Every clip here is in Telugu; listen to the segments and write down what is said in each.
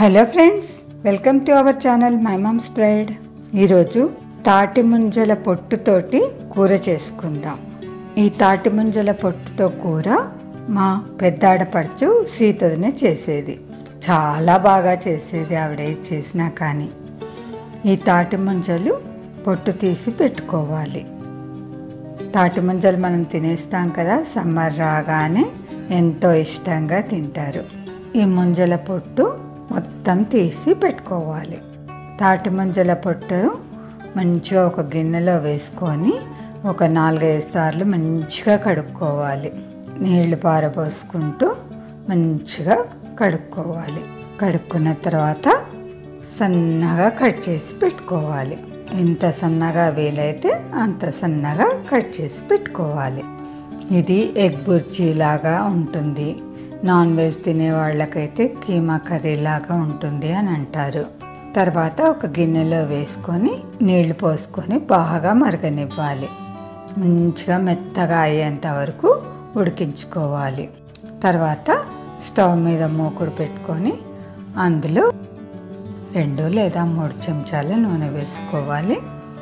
hello friends welcome to our channel my mom's pride ఈరోజు తాటి ముంజల పొట్టుతోటి కూర చేసుకుందాం ఈ తాటి ముంజల పొట్టుతో కూర మా పెద్దాడపడుచు సీతదినే చేసేది చాలా బాగా చేసేది ఆవిడ ఏది చేసినా కానీ ఈ తాటి ముంజలు పొట్టు తీసి పెట్టుకోవాలి తాటి ముంజలు మనం తినేస్తాం కదా సమ్మర్ రాగానే ఎంతో ఇష్టంగా తింటారు ఈ ముంజల పొట్టు మొత్తం తీసి పెట్టుకోవాలి తాటి ముంజల పొట్టు మంచిగా ఒక గిన్నెలో వేసుకొని ఒక నాలుగైదు సార్లు మంచిగా కడుక్కోవాలి నీళ్లు పారపోసుకుంటూ మంచిగా కడుక్కోవాలి కడుక్కున్న తర్వాత సన్నగా కట్ చేసి పెట్టుకోవాలి ఎంత సన్నగా వీలైతే అంత సన్నగా కట్ చేసి పెట్టుకోవాలి ఇది ఎగ్ బుర్జీ లాగా ఉంటుంది నాన్ వెజ్ తినే వాళ్ళకైతే కీమా కర్రీ లాగా ఉంటుంది అని అంటారు తర్వాత ఒక గిన్నెలో వేసుకొని నీళ్లు పోసుకొని బాగా మరగనివ్వాలి మంచిగా మెత్తగా అయ్యేంత వరకు ఉడికించుకోవాలి తర్వాత స్టవ్ మీద మూకుడు పెట్టుకొని అందులో రెండు లేదా మూడు చెంచాల నూనె వేసుకోవాలి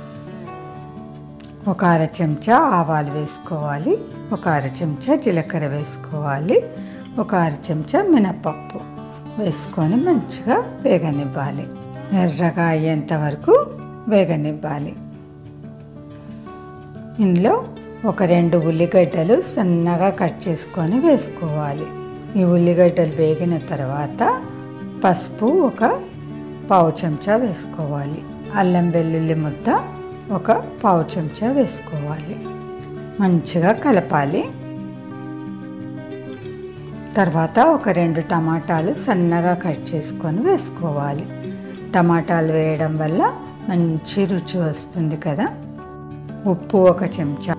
ఒక అర చెంచా ఆవాలు వేసుకోవాలి ఒక అర చెంచా జీలకర్ర వేసుకోవాలి ఒక అర చెంచా మినపప్పు వేసుకొని మంచిగా వేగనివ్వాలి ఎర్రగా అయ్యేంత వరకు వేగనివ్వాలి ఇందులో ఒక రెండు ఉల్లిగడ్డలు సన్నగా కట్ చేసుకొని వేసుకోవాలి ఈ ఉల్లిగడ్డలు వేగిన తర్వాత పసుపు ఒక పావు చెంచా వేసుకోవాలి అల్లం వెల్లుల్లి ముద్ద ఒక పావు చెంచా వేసుకోవాలి మంచిగా కలపాలి తర్వాత ఒక రెండు టమాటాలు సన్నగా కట్ చేసుకొని వేసుకోవాలి టమాటాలు వేయడం వల్ల మంచి రుచి వస్తుంది కదా ఉప్పు ఒక చెంచా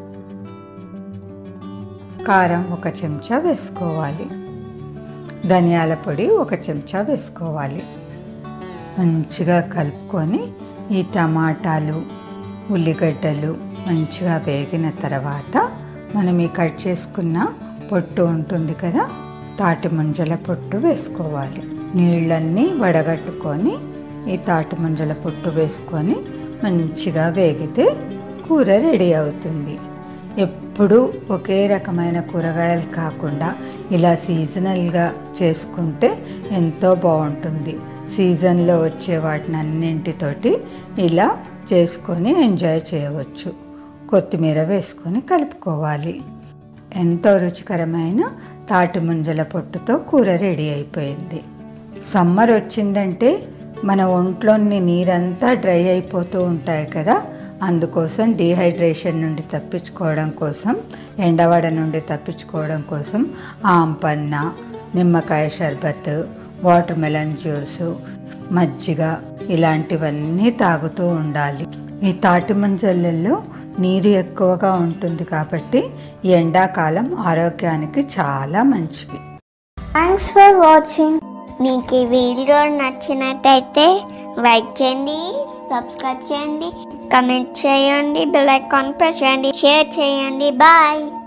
కారం ఒక చెంచా వేసుకోవాలి ధనియాల పొడి ఒక చెంచా వేసుకోవాలి మంచిగా కలుపుకొని ఈ టమాటాలు ఉల్లిగడ్డలు మంచిగా వేగిన తర్వాత మనం ఈ కట్ చేసుకున్న పొట్టు ఉంటుంది కదా తాటి ముంజల పొట్టు వేసుకోవాలి నీళ్ళన్నీ వడగట్టుకొని ఈ తాటి ముంజల పొట్టు వేసుకొని మంచిగా వేగితే కూర రెడీ అవుతుంది ఎప్పుడు ఒకే రకమైన కూరగాయలు కాకుండా ఇలా సీజనల్గా చేసుకుంటే ఎంతో బాగుంటుంది సీజన్లో వచ్చే వాటిని అన్నింటితోటి ఇలా చేసుకొని ఎంజాయ్ చేయవచ్చు కొత్తిమీర వేసుకొని కలుపుకోవాలి ఎంతో రుచికరమైన తాటి ముంజల పొట్టుతో కూర రెడీ అయిపోయింది సమ్మర్ వచ్చిందంటే మన ఒంట్లోని నీరంతా డ్రై అయిపోతూ ఉంటాయి కదా అందుకోసం డీహైడ్రేషన్ నుండి తప్పించుకోవడం కోసం ఎండవడ నుండి తప్పించుకోవడం కోసం ఆంపన్న నిమ్మకాయ షర్బత్ వాటర్ మెలన్ జ్యూసు మజ్జిగ ఇలాంటివన్నీ తాగుతూ ఉండాలి ఈ తాటి ముంజలలో నీరు ఎక్కువగా ఉంటుంది కాబట్టి ఈ ఎండాకాలం ఆరోగ్యానికి చాలా మంచివి థ్యాంక్స్ ఫర్ వాచింగ్ మీకు ఈ వీడియో నచ్చినట్టయితే లైక్ చేయండి సబ్స్క్రైబ్ చేయండి కమెంట్ చేయండి బెల్ ఐకాన్ ప్రెస్ చేయండి షేర్ చేయండి బాయ్